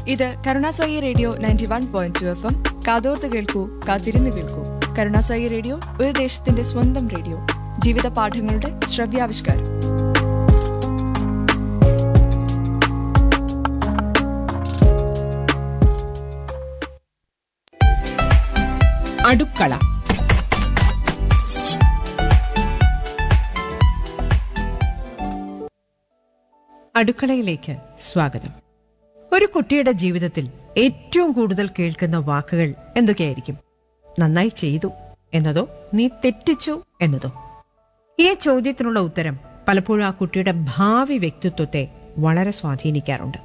ഇത് Karunasai radio ninety one point two F M കാതോർത്ത് കേൾക്കൂ കാത്തിരുന്ന് കേൾക്കൂ കരുണാസായി റേഡിയോ ഒരു ദേശത്തിന്റെ സ്വന്തം റേഡിയോ ജീവിത പാഠങ്ങളുടെ ശ്രവ്യാവിഷ്കാരം അടുക്കള അടുക്കളയിലേക്ക് സ്വാഗതം ഒരു കുട്ടിയുടെ ജീവിതത്തിൽ ഏറ്റവും കൂടുതൽ കേൾക്കുന്ന വാക്കുകൾ എന്തൊക്കെയായിരിക്കും നന്നായി ചെയ്തു എന്നതോ നീ തെറ്റിച്ചു എന്നതോ ഈ ചോദ്യത്തിനുള്ള ഉത്തരം പലപ്പോഴും ആ കുട്ടിയുടെ ഭാവി വ്യക്തിത്വത്തെ വളരെ സ്വാധീനിക്കാറുണ്ട്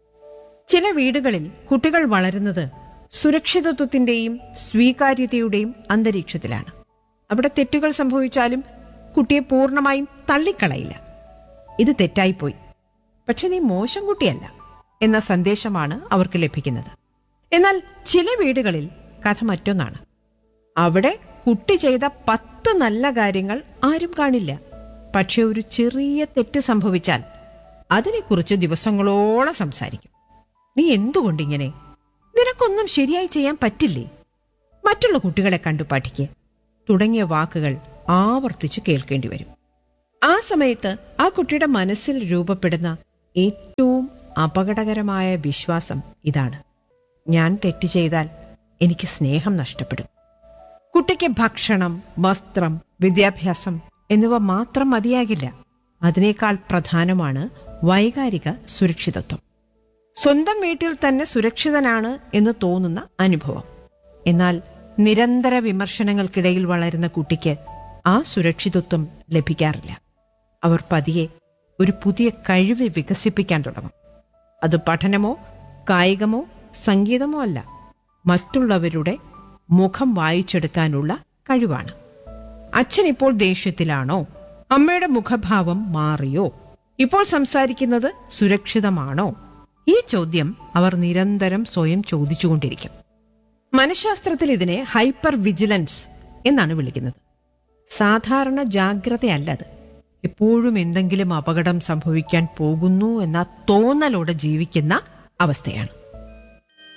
ചില വീടുകളിൽ കുട്ടികൾ വളരുന്നത് സുരക്ഷിതത്വത്തിന്റെയും സ്വീകാര്യതയുടെയും അന്തരീക്ഷത്തിലാണ് അവിടെ തെറ്റുകൾ സംഭവിച്ചാലും കുട്ടിയെ പൂർണ്ണമായും തള്ളിക്കളയില്ല ഇത് തെറ്റായിപ്പോയി പക്ഷെ നീ മോശം കുട്ടിയല്ല എന്ന സന്ദേശമാണ് അവർക്ക് ലഭിക്കുന്നത് എന്നാൽ ചില വീടുകളിൽ കഥ മറ്റൊന്നാണ് അവിടെ കുട്ടി ചെയ്ത പത്ത് നല്ല കാര്യങ്ങൾ ആരും കാണില്ല പക്ഷെ ഒരു ചെറിയ തെറ്റ് സംഭവിച്ചാൽ അതിനെക്കുറിച്ച് ദിവസങ്ങളോളം സംസാരിക്കും നീ എന്തുകൊണ്ടിങ്ങനെ നിനക്കൊന്നും ശരിയായി ചെയ്യാൻ പറ്റില്ലേ മറ്റുള്ള കുട്ടികളെ കണ്ടു പഠിക്കുക തുടങ്ങിയ വാക്കുകൾ ആവർത്തിച്ചു കേൾക്കേണ്ടി വരും ആ സമയത്ത് ആ കുട്ടിയുടെ മനസ്സിൽ രൂപപ്പെടുന്ന ഏറ്റവും അപകടകരമായ വിശ്വാസം ഇതാണ് ഞാൻ തെറ്റ് ചെയ്താൽ എനിക്ക് സ്നേഹം നഷ്ടപ്പെടും കുട്ടിക്ക് ഭക്ഷണം വസ്ത്രം വിദ്യാഭ്യാസം എന്നിവ മാത്രം മതിയാകില്ല അതിനേക്കാൾ പ്രധാനമാണ് വൈകാരിക സുരക്ഷിതത്വം സ്വന്തം വീട്ടിൽ തന്നെ സുരക്ഷിതനാണ് എന്ന് തോന്നുന്ന അനുഭവം എന്നാൽ നിരന്തര വിമർശനങ്ങൾക്കിടയിൽ വളരുന്ന കുട്ടിക്ക് ആ സുരക്ഷിതത്വം ലഭിക്കാറില്ല അവർ പതിയെ ഒരു പുതിയ കഴിവ് വികസിപ്പിക്കാൻ തുടങ്ങും അത് പഠനമോ കായികമോ സംഗീതമോ അല്ല മറ്റുള്ളവരുടെ മുഖം വായിച്ചെടുക്കാനുള്ള കഴിവാണ് അച്ഛൻ ഇപ്പോൾ ദേഷ്യത്തിലാണോ അമ്മയുടെ മുഖഭാവം മാറിയോ ഇപ്പോൾ സംസാരിക്കുന്നത് സുരക്ഷിതമാണോ ഈ ചോദ്യം അവർ നിരന്തരം സ്വയം ചോദിച്ചുകൊണ്ടിരിക്കും മനഃശാസ്ത്രത്തിൽ ഇതിനെ ഹൈപ്പർ വിജിലൻസ് എന്നാണ് വിളിക്കുന്നത് സാധാരണ ജാഗ്രതയല്ലത് എപ്പോഴും എന്തെങ്കിലും അപകടം സംഭവിക്കാൻ പോകുന്നു എന്ന തോന്നലോടെ ജീവിക്കുന്ന അവസ്ഥയാണ്